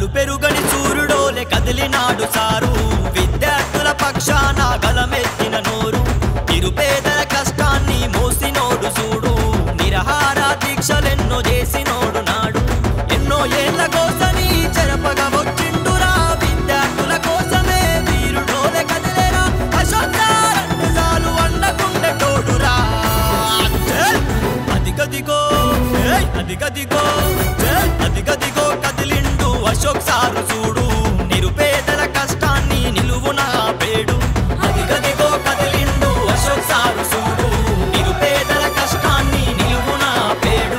కళ్ళు పెరుగని సూర్యుడోలే కదిలినాడు సారు విద్యార్థుల పక్షాన గలమెత్తిన నోరు నిరుపేదల కష్టాన్ని మోసినోడు చూడు నిరహార దీక్షలెన్నో చేసినోడు నాడు ఎన్నో ఏళ్ల కోసని చెరపగా వచ్చిండురా విద్యార్థుల కోసమే వీరుడోలే కదిలేరా అశోకారంటే చాలు అండకుండే తోడురా చల్! అదిగదిగో ఏయ్! అదిగదిగో చల్! అదిగదిగో కదిలిండు అశోక్ సారు చూడు నిరుపేదల కష్టాన్ని నిలువున ఆపేడు అదిగదిగో కదిలిండు అశోక్ సారు చూడు నిరుపేదల కష్టాన్ని నిలువున ఆపేడు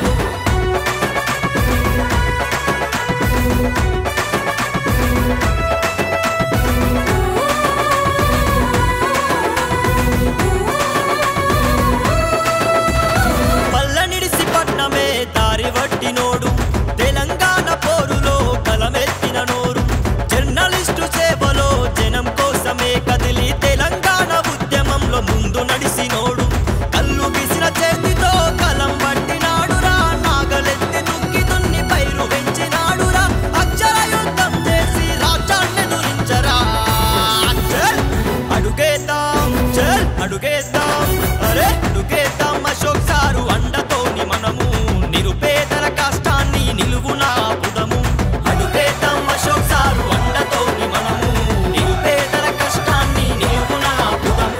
పల్లనిడిసి పట్నమే దారి వట్టినోడు తెలంగాణ పోరులో కలమెత్తిన నోరు జర్నలిస్టు సేవలో జనం కోసమే కదిలి తెలంగాణ ఉద్యమంలో ముందు నడిసినోడు కళ్ళు విసిన చేతితో కలం పట్టినాడురా నాగలెత్తి దుక్కి దున్ని పైరు పెంచినాడురా అక్షర యుద్ధం చేసి రాజ్యాన్ని దురించరా చల్! అడుగేద్దాం చల్ అడుగేద్దాం అరే అడుగేద్దాం అశోక్ సారు అండతోని మనము నిరుపేదల కష్టాన్ని నిలువున ఆపుదము అడుగేద్దాం అశోక్ సారు అండతోని మనము నిరుపేదల కష్టాన్ని నిలువున ఆపుదము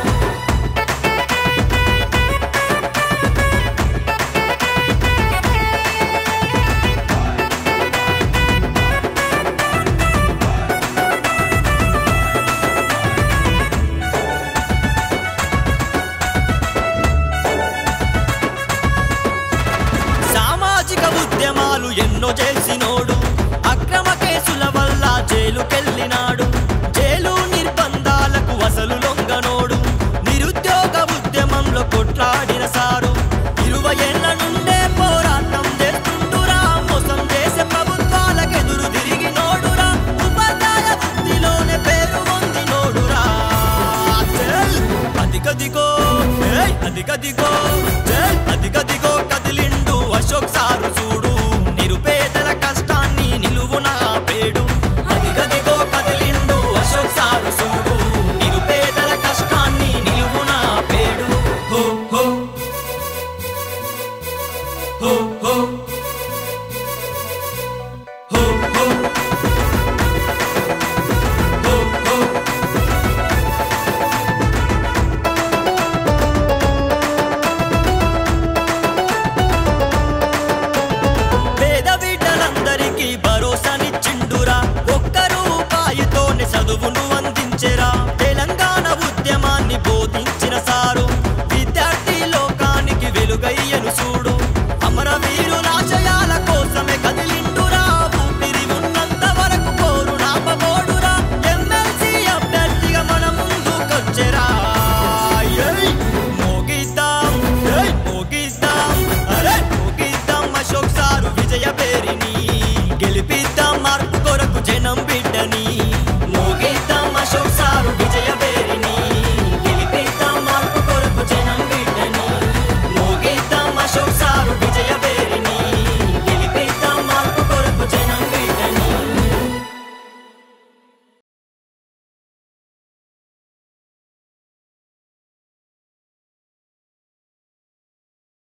సామాజిక ఉద్యమాలు ఎన్నో చేసినోడు అక్రమ కేసుల వల్ల జైలుకెళ్ళినాడు జైలు నిర్బంధాలకు అసలు లొంగనోడు నిరుద్యోగ ఉద్యమంలో కొట్లాడిన సారు ఇరవై ఏళ్ల నుండే పోరాటం చేస్తుండురా మోసం చేసే ప్రభుత్వాలకెదురు తిరిగినోడురా ఉపాధ్యాయ వృత్తిలోనే పేరు పొందినోడురా చల్! అదిగదిగో ఏయ్! అదిగదిగో చల్! అదిగదిగో కదిలిండు అశోక్ సారు చూడు నిరుపేదల కష్టాన్ని నిలువున ఆపేడు అదిగదిగో కదిలిండు అశోక్ సారు చూడు నిరుపేదల కష్టాన్ని నిలువున ఆపేడు హో హో హో హో